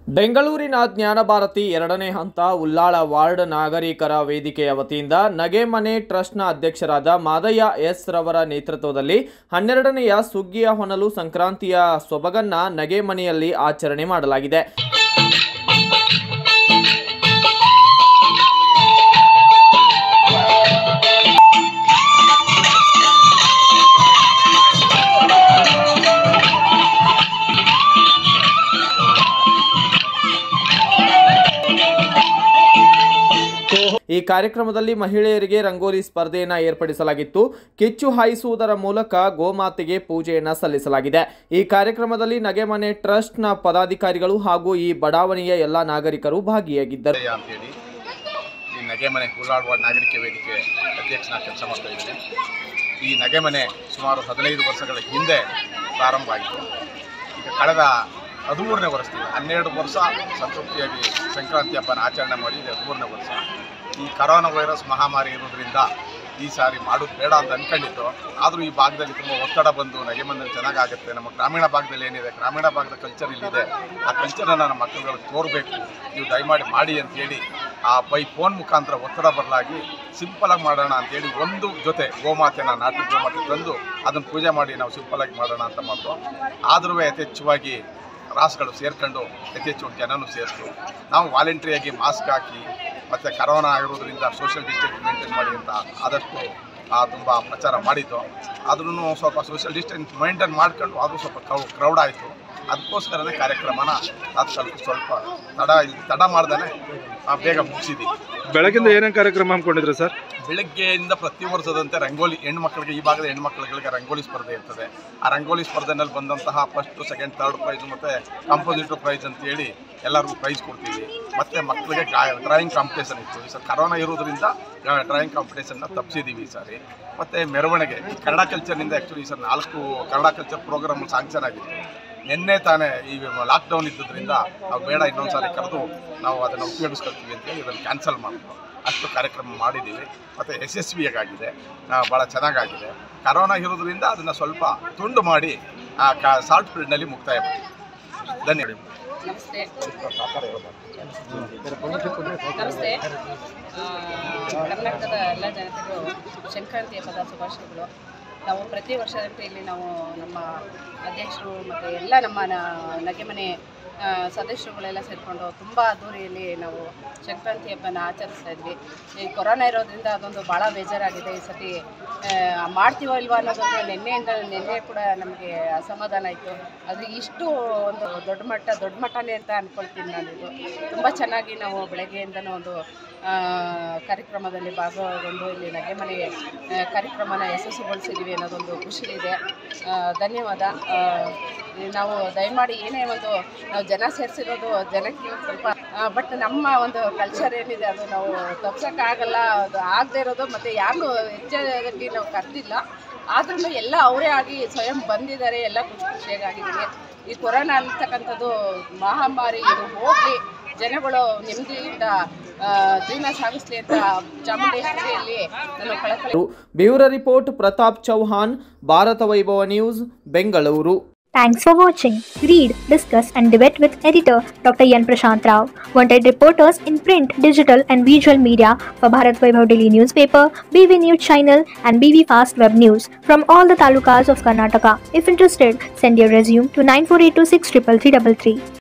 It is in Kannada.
ಬೆಂಗಳೂರಿನ ಜ್ಞಾನಭಾರತಿ ಎರಡನೇ ಹಂತ ಉಲ್ಲಾಳ ವಾರ್ಡ್ ನಾಗರಿಕರ ವೇದಿಕೆಯ ವತಿಯಿಂದ ನಗೆಮನೆ ಟ್ರಸ್ಟ್ನ ಅಧ್ಯಕ್ಷರಾದ ಮಾದಯ್ಯ ಎಸ್ ರವರ ನೇತೃತ್ವದಲ್ಲಿ ಹನ್ನೆರಡನೆಯ ಸುಗ್ಗಿಯ ಹೊನಲು ಸಂಕ್ರಾಂತಿಯ ಸೊಬಗನ್ನ ನಗೆಮನೆಯಲ್ಲಿ ಆಚರಣೆ ಮಾಡಲಾಗಿದೆ ಈ ಕಾರ್ಯಕ್ರಮದಲ್ಲಿ ಮಹಿಳೆಯರಿಗೆ ರಂಗೋಲಿ ಸ್ಪರ್ಧೆಯನ್ನು ಏರ್ಪಡಿಸಲಾಗಿತ್ತು ಕಿಚ್ಚು ಹಾಯಿಸುವುದರ ಮೂಲಕ ಗೋಮಾತೆಗೆ ಪೂಜೆಯನ್ನು ಸಲ್ಲಿಸಲಾಗಿದೆ ಈ ಕಾರ್ಯಕ್ರಮದಲ್ಲಿ ನಗೆಮನೆ ಟ್ರಸ್ಟ್ನ ಪದಾಧಿಕಾರಿಗಳು ಹಾಗೂ ಈ ಬಡಾವಣೆಯ ಎಲ್ಲ ನಾಗರಿಕರು ಭಾಗಿಯಾಗಿದ್ದರು ಜಯ ಅಂತೇಳಿ ಈ ನಗೆಮನೆ ಉಳ್ಳಾಡುವ ನಾಗರಿಕ ವೇದಿಕೆ ಅಧ್ಯಕ್ಷನ ಕೆಲಸ ಮಾಡ್ತಾ ಇದ್ದೇನೆ ಈ ನಗೆಮನೆ ಸುಮಾರು ಹದಿನೈದು ವರ್ಷಗಳ ಹಿಂದೆ ಪ್ರಾರಂಭ ಆಯಿತು ಈಗ ಕಳೆದ ಹದಿಮೂರನೇ ವರ್ಷದಿಂದ ಹನ್ನೆರಡು ವರ್ಷ ಸಂತೃಪ್ತಿಯಾಗಿ ಸಂಕ್ರಾಂತಿ ಹಬ್ಬನ ಆಚರಣೆ ಮಾಡಿ ಇದು ಹದಿಮೂರನೇ ವರ್ಷ ಈ ಕರೋನಾ ವೈರಸ್ ಮಹಾಮಾರಿ ಇರೋದ್ರಿಂದ ಈ ಸಾರಿ ಮಾಡೋದು ಬೇಡ ಅಂತ ಅನ್ಕೊಂಡಿದ್ದು ಆದರೂ ಈ ಭಾಗದಲ್ಲಿ ತುಂಬ ಒತ್ತಡ ಬಂದು ನಗೆಮಂದಲ್ಲಿ ಚೆನ್ನಾಗಾಗುತ್ತೆ ನಮ್ಮ ಗ್ರಾಮೀಣ ಭಾಗದಲ್ಲಿ ಏನಿದೆ ಗ್ರಾಮೀಣ ಭಾಗದ ಕಲ್ಚರ್ ಇಲ್ಲಿದೆ ಆ ಕಲ್ಚರನ್ನು ನಮ್ಮ ಮಕ್ಕಳುಗಳಿಗೆ ತೋರಬೇಕು ನೀವು ದಯಮಾಡಿ ಮಾಡಿ ಅಂತೇಳಿ ಆ ಬೈ ಫೋನ್ ಮುಖಾಂತರ ಒತ್ತಡ ಬದಲಾಗಿ ಸಿಂಪಲಾಗಿ ಮಾಡೋಣ ಅಂತೇಳಿ ಒಂದು ಜೊತೆ ಗೋಮಾತೆನ ನಾಟಿ ಗೋಮಾತೆ ತಂದು ಅದನ್ನು ಪೂಜೆ ಮಾಡಿ ನಾವು ಸಿಂಪಲಾಗಿ ಮಾಡೋಣ ಅಂತ ಮಾಡಿದ್ರು ಆದರೂ ಯಥೇಚ್ಛವಾಗಿ ರಾಸುಗಳು ಸೇರ್ಕೊಂಡು ಯಥೇಚ್ಛ ಜನನೂ ಸೇರಿತು ನಾವು ವಾಲಂಟ್ರಿಯಾಗಿ ಮಾಸ್ಕ್ ಹಾಕಿ ಮತ್ತು ಕರೋನಾ ಆಗಿರೋದ್ರಿಂದ ಸೋಷಿಯಲ್ ಡಿಸ್ಟೆನ್ಸ್ ಮೇಂಟೈನ್ ಮಾಡಿ ಅಂತ ಆದಷ್ಟು ತುಂಬ ಪ್ರಚಾರ ಮಾಡಿದ್ದು ಆದ್ರೂ ಸ್ವಲ್ಪ ಸೋಷಿಯಲ್ ಡಿಸ್ಟೆನ್ಸ್ ಮೇಂಟೈನ್ ಮಾಡ್ಕೊಂಡು ಅದು ಸ್ವಲ್ಪ ಕ್ರೌ ಕ್ರೌಡ್ ಆಯಿತು ಅದಕ್ಕೋಸ್ಕರನೇ ಕಾರ್ಯಕ್ರಮನ ಅದು ಸ್ವಲ್ಪ ಸ್ವಲ್ಪ ತಡ ತಡ ಮಾಡ್ದೇ ಬೇಗ ಮುಗಿಸಿದ್ದೀವಿ ಬೆಳಗಿಂದ ಏನೇನು ಕಾರ್ಯಕ್ರಮ ಹಮ್ಮಿಕೊಂಡಿದ್ರು ಸರ್ ಬೆಳಗ್ಗೆಯಿಂದ ಪ್ರತಿ ವರ್ಷದಂತೆ ರಂಗೋಲಿ ಹೆಣ್ಮಕ್ಳಿಗೆ ಈ ಭಾಗದ ಹೆಣ್ಮಕ್ಳುಗಳಿಗೆ ರಂಗೋಲಿ ಸ್ಪರ್ಧೆ ಇರ್ತದೆ ಆ ರಂಗೋಲಿ ಸ್ಪರ್ಧೆನಲ್ಲಿ ಬಂದಂತಹ ಫಸ್ಟ್ ಸೆಕೆಂಡ್ ಥರ್ಡ್ ಪ್ರೈಸ್ ಮತ್ತು ಕಾಂಪೋಸಿಟಿವ್ ಪ್ರೈಸ್ ಅಂತೇಳಿ ಎಲ್ಲರಿಗೂ ಪ್ರೈಸ್ ಕೊಡ್ತೀವಿ ಮತ್ತು ಮಕ್ಕಳಿಗೆ ಡ್ರಾಯಿಂಗ್ ಕಾಂಪಿಟೇಷನ್ ಇತ್ತು ಈ ಸರ್ ಕರೋನಾ ಇರೋದ್ರಿಂದ ಡ್ರಾಯಿಂಗ್ ಕಾಂಪಿಟೇಷನ್ನ ತಪ್ಪಿಸಿದ್ದೀವಿ ಈ ಸಾರಿ ಮತ್ತು ಮೆರವಣಿಗೆ ಈ ಕನ್ನಡ ಕಲ್ಚರ್ನಿಂದ ಆ್ಯಕ್ಚುಲಿ ಸರ್ ನಾಲ್ಕು ಕನ್ನಡ ಕಲ್ಚರ್ ಪ್ರೋಗ್ರಾಮ್ ಸ್ಯಾಂಕ್ಷನ್ ಆಗಿತ್ತು ನಿನ್ನೆ ತಾನೇ ಈ ಲಾಕ್ಡೌನ್ ಇದ್ದದ್ರಿಂದ ನಾವು ಬೇಡ ಇನ್ನೊಂದು ಸಾರಿ ಕರೆದು ನಾವು ಅದನ್ನು ಉಪಯೋಗಿಸ್ಕೊಳ್ತೀವಿ ಅಂತೇಳಿ ಇದನ್ನು ಕ್ಯಾನ್ಸಲ್ ಮಾಡಿದ್ರು ಅಷ್ಟು ಕಾರ್ಯಕ್ರಮ ಮಾಡಿದ್ದೀವಿ ಮತ್ತು ಯಶಸ್ವಿಯಾಗಿದೆ ಭಾಳ ಚೆನ್ನಾಗಾಗಿದೆ ಕರೋನಾ ಇರೋದ್ರಿಂದ ಅದನ್ನು ಸ್ವಲ್ಪ ತುಂಡು ಮಾಡಿ ಆ ಕ ಸಾಲ್ಟ್ ಫೀಲ್ಡ್ನಲ್ಲಿ ಮುಕ್ತಾಯ ಮಾಡಿದ್ದೀವಿ ಧನ್ಯವಾದ ನಮಸ್ತೆ ನಮಸ್ತೆ ಆ, ಕರ್ನಾಟಕದ ಎಲ್ಲ ಜನತೆಗೂ ಸಂಕ್ರಾಂತಿ ಹಬ್ಬದ ಶುಭಾಶಯಗಳು ನಾವು ಪ್ರತಿ ವರ್ಷದಂತೆ ಇಲ್ಲಿ ನಾವು ನಮ್ಮ ಅಧ್ಯಕ್ಷರು ಮತ್ತು ಎಲ್ಲ ನಮ್ಮ ನ- ನಗೆಮನೆ ಆ, ಸದಸ್ಯರುಗಳೆಲ್ಲ ಸೇರಿಕೊಂಡು ತುಂಬ ಅದ್ದೂರಿಯಲ್ಲಿ ನಾವು ಸಂಕ್ರಾಂತಿ ಹಬ್ಬನ ಆಚರಿಸ್ತಾ ಇದ್ವಿ ಈ ಕೊರೋನಾ ಇರೋದ್ರಿಂದ ಅದೊಂದು ಭಾಳ ಬೇಜಾರಾಗಿದೆ ಈ ಸತಿ ಆ, ಮಾಡ್ತೀವೋ ಇಲ್ವೋ ಅನ್ನೋದೊಂದು ನಿನ್ನೆಯಿಂದ ನಿನ್ನೆ ಕೂಡ ನಮಗೆ ಅಸಮಾಧಾನ ಇತ್ತು ಅದು ಇಷ್ಟು ಒಂದು ದೊಡ್ಡ ಮಟ್ಟ ದೊಡ್ಡ ಮಟ್ಟನೇ ಅಂತ ಅಂದ್ಕೊಳ್ತೀನಿ ನಾನು ಇದು ತುಂಬ ಚೆನ್ನಾಗಿ ನಾವು ಬೆಳಗ್ಗೆಯಿಂದನೂ ಒಂದು ಆ, ಕಾರ್ಯಕ್ರಮದಲ್ಲಿ ಭಾಗಗೊಂಡು ಇಲ್ಲಿ ನಗೆಮನೆ ಆ, ಕಾರ್ಯಕ್ರಮನ ಯಶಸ್ಸುಗೊಳಿಸಿದ್ದೀವಿ ಅನ್ನೋದೊಂದು ಖುಷಿ ಇದೆ ಆ, ಧನ್ಯವಾದ ಆ, ಈ ನಾವು ದಯಮಾಡಿ ಏನೇ ಒಂದು ನಾವು ಜನ ಸೇರಿಸಿರೋದು ಜನಕ್ಕೆ ಒಂದು ಸ್ವಲ್ಪ ಬಟ್ ನಮ್ಮ ಒಂದು ಕಲ್ಚರ್ ಏನಿದೆ ಅದು ನಾವು ತಪ್ಸೋಕ್ಕಾಗಲ್ಲ ಅದು ಆಗದೆ ಇರೋದು ಮತ್ತು ಯಾರನ್ನೂ ಹೆಚ್ಚಾಗಿ ನಾವು ಕರೆದಿಲ್ಲ ಆದ್ರೂ ಎಲ್ಲ ಅವರೇ ಆಗಿ ಸ್ವಯಂ ಬಂದಿದ್ದಾರೆ ಎಲ್ಲ ಖುಷಿ ಖುಷಿಯಾಗಿದ್ದೀವಿ ಈ ಕೊರೋನಾ ಅಂತಕ್ಕಂಥದ್ದು ಮಹಾಮಾರಿ ಇದು ಹೋಗಲಿ ಜನಗಳು ನೆಮ್ಮದಿಯಿಂದ ಆ, ಜೀವನ ಸಾಗಿಸ್ಲಿ ಅಂತ ಚಾಮುಂಡೇಶ್ವರಿಯಲ್ಲಿ ನಾನು ಕಳಕಳಿ bureau report Pratap Chauhan Bharata Vaibhava news Bengaluru Thanks for watching. Read, discuss, and debate with editor Dr. Yan Prashant Rao. Wanted reporters in print, digital, and visual media for Bharat Vaibhav Daily Newspaper, BV News Channel, and BV Fast Web News from all the talukas of Karnataka. If interested, send your resume to 9482633333.